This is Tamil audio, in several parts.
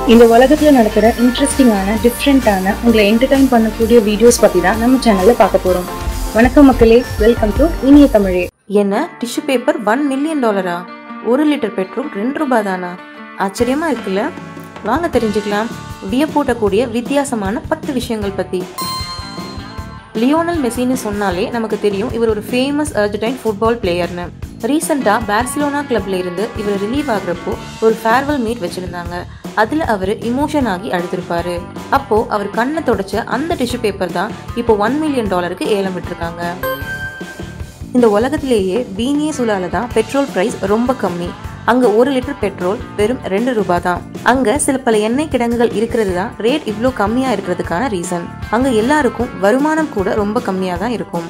இந்த உலகத்துல நடக்கிற இன்ட்ரெஸ்டிங்கான டிஃப்ரெண்ட்டான உங்களை என்டர்டைன் பண்ணக்கூடிய வீடியோஸ் பத்தி தான் நம்ம சேனல்ல பார்க்க போறோம் வணக்கம் மக்களே வெல்கம் டு இனிய தமிழே என்ன டிஷ்யூ பேப்பர் ஒன் மில்லியன் டாலரா ஒரு லிட்டர் பெட்ரோல் ரெண்டு ரூபாய் தானா ஆச்சரியமா இருக்குல்ல வாங்க தெரிஞ்சுக்கலாம் வியப்பூட்டக்கூடிய வித்தியாசமான பத்து விஷயங்கள் பத்தி லியோனல் மெஸ்ஸின்னு சொன்னாலே நமக்கு தெரியும் இவர் ஒரு ஃபேமஸ் அர்ஜென்டைன் ஃபுட்பால் பிளேயர்னு ரீசெண்டாக பார்சிலோனா கிளப்ல இருந்து இவர் ரிலீவ் ஆகுறப்போ ஒரு ஃபேர்வெல் மீட் வச்சிருந்தாங்க அதில் அவர் இமோஷன் ஆகி அழுதுருப்பாரு அப்போ அவர் கண்ணை தொடச்ச அந்த டிஷ்யூ பேப்பர் தான் இப்போ ஒன் மில்லியன் டாலருக்கு ஏலம் விட்டுருக்காங்க இந்த உலகத்திலேயே பீனியே சுலால தான் பெட்ரோல் பிரைஸ் ரொம்ப கம்மி அங்க ஒரு லிட்டர் பெட்ரோல் வெறும் ரெண்டு ரூபாய் தான் அங்க சில பல எண்ணெய் கிடங்குகள் இருக்கிறது தான் ரேட் இவ்வளோ கம்மியா இருக்கிறதுக்கான ரீசன் அங்க எல்லாருக்கும் வருமானம் கூட ரொம்ப கம்மியா தான் இருக்கும்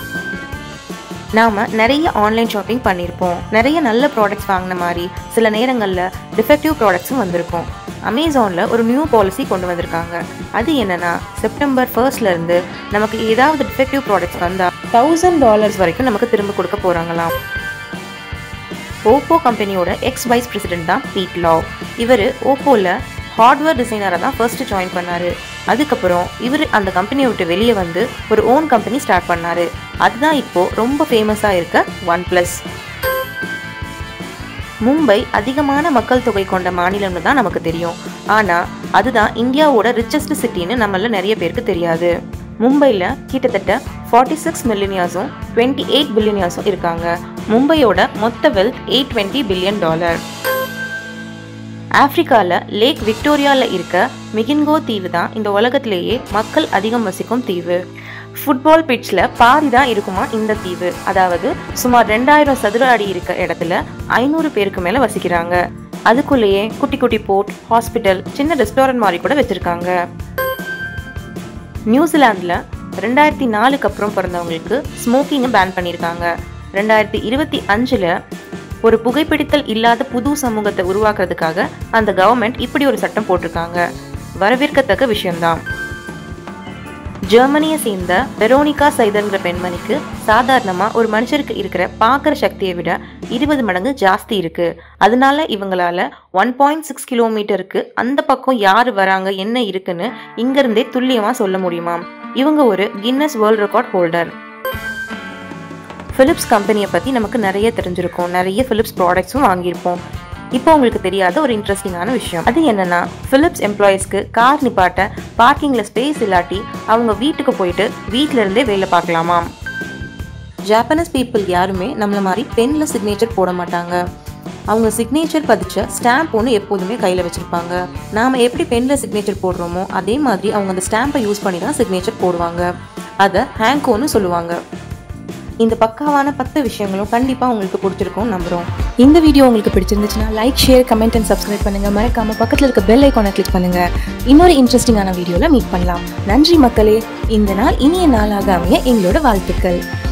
நாம நிறைய ஆன்லைன் ஷாப்பிங் பண்ணியிருப்போம் நிறைய நல்ல ப்ராடக்ட்ஸ் வாங்கின மாதிரி சில நேரங்களில் டிஃபெக்டிவ் ப்ராடக்ட்ஸும் வந்திருக்கும் அமேசானில் ஒரு நியூ பாலிசி கொண்டு வந்திருக்காங்க அது என்னன்னா செப்டம்பர் ஃபர்ஸ்ட்ல இருந்து நமக்கு ஏதாவது டிஃபெக்டிவ் ப்ராடக்ட்ஸ் வந்தால் தௌசண்ட் டாலர்ஸ் வரைக்கும் நமக்கு திரும்ப கொடுக்க போகிறாங்களாம் ஓப்போ கம்பெனியோட எக்ஸ் வைஸ் பிரசிடென்ட் தான் பீட் லாவ் இவர் ஓப்போவில் ஹார்ட்வேர் டிசைனராக தான் ஃபர்ஸ்ட் ஜாயின் பண்ணாரு அதுக்கப்புறம் இவர் அந்த கம்பெனியை விட்டு வெளியே வந்து ஒரு ஓன் கம்பெனி ஸ்டார்ட் பண்ணாரு அதுதான் இப்போ ரொம்ப ஃபேமஸாக இருக்க ஒன் ப்ளஸ் மும்பை அதிகமான மக்கள் தொகை கொண்ட மாநிலம்னு தான் நமக்கு தெரியும் ஆனால் அதுதான் இந்தியாவோட ரிச்சஸ்ட் சிட்டின்னு நம்மள நிறைய பேருக்கு தெரியாது மும்பையில் கிட்டத்தட்ட ஃபார்ட்டி சிக்ஸ் மில்லினியர்ஸும் டுவெண்ட்டி எயிட் பில்லியனியர்ஸும் இருக்காங்க மும்பையோட மொத்த wealth eight twenty billion dollar ஆப்பிரிக்காவில் லேக் விக்டோரியாவில் இருக்க மிகின்கோ தீவு தான் இந்த உலகத்திலேயே மக்கள் அதிகம் வசிக்கும் தீவு ஃபுட்பால் பிட்ச்சில் பாதி தான் இருக்குமா இந்த தீவு அதாவது சுமார் ரெண்டாயிரம் சதுர அடி இருக்க இடத்துல ஐநூறு பேருக்கு மேலே வசிக்கிறாங்க அதுக்குள்ளேயே குட்டி குட்டி போர்ட் ஹாஸ்பிட்டல் சின்ன ரெஸ்டாரண்ட் மாதிரி கூட வச்சுருக்காங்க நியூசிலாந்தில் ரெண்டாயிரத்தி நாலுக்கு அப்புறம் பிறந்தவங்களுக்கு ஸ்மோக்கிங்கை பேன் பண்ணியிருக்காங்க ரெண்டாயிரத்தி இருபத்தி அஞ்சில் ஒரு புகைப்பிடித்தல் இல்லாத புது சமூகத்தை உருவாக்குறதுக்காக அந்த கவர்மெண்ட் இப்படி ஒரு சட்டம் போட்டிருக்காங்க வரவேற்கத்தக்க விஷயம்தான் ஜெர்மனியை சேர்ந்த வெரோனிகா சைதர்ங்கிற பெண்மணிக்கு சாதாரணமாக ஒரு மனுஷருக்கு இருக்கிற பார்க்குற சக்தியை விட இருபது மடங்கு ஜாஸ்தி இருக்கு அதனால இவங்களால ஒன் பாயிண்ட் சிக்ஸ் கிலோமீட்டருக்கு அந்த பக்கம் யார் வராங்க என்ன இருக்குன்னு இங்கிருந்தே துல்லியமாக சொல்ல முடியுமாம் இவங்க ஒரு Guinness world record holder Philips கம்பெனியை பற்றி நமக்கு நிறைய தெரிஞ்சிருக்கும் நிறைய ஃபிலிப்ஸ் ப்ராடக்ட்ஸும் வாங்கியிருப்போம் இப்போ உங்களுக்கு தெரியாத ஒரு இன்ட்ரெஸ்டிங்கான விஷயம் அது என்னன்னா ஃபிலிப்ஸ் எம்ப்ளாயீஸ்க்கு கார் நிப்பாட்ட பார்க்கிங்கில் ஸ்பேஸ் இல்லாட்டி அவங்க வீட்டுக்கு போயிட்டு வீட்டில இருந்தே வேலை பார்க்கலாமாம் ஜாப்பனீஸ் பீப்புள் யாருமே நம்மள மாதிரி பெனில் சிக்னேச்சர் போட மாட்டாங்க அவங்க சிக்னேச்சர் பதிச்ச ஸ்டாம்ப் ஒன்று எப்போதுமே கையில் வச்சுருப்பாங்க நாம் எப்படி பெனில் சிக்னேச்சர் போடுறோமோ அதே மாதிரி அவங்க அந்த ஸ்டாம்பை யூஸ் பண்ணி தான் சிக்னேச்சர் போடுவாங்க அதை ஹேங்கோன்னு சொல்லுவாங்க இந்த பக்காவான பத்து விஷயங்களும் கண்டிப்பாக உங்களுக்கு பிடிச்சிருக்கும் நம்புகிறோம் இந்த வீடியோ உங்களுக்கு பிடிச்சிருந்துச்சுன்னா like share comment and subscribe பண்ணுங்க மறக்காம பக்கத்துல இருக்க பெல் ஐக்கானை கிளிக் பண்ணுங்க இன்னொரு இன்ட்ரெஸ்டிங்கான வீடியோல மீட் பண்ணலாம் நன்றி மக்களே இந்த நாள் இனிய நாளாக அமைய எங்களோட வாழ்த்துக்கள்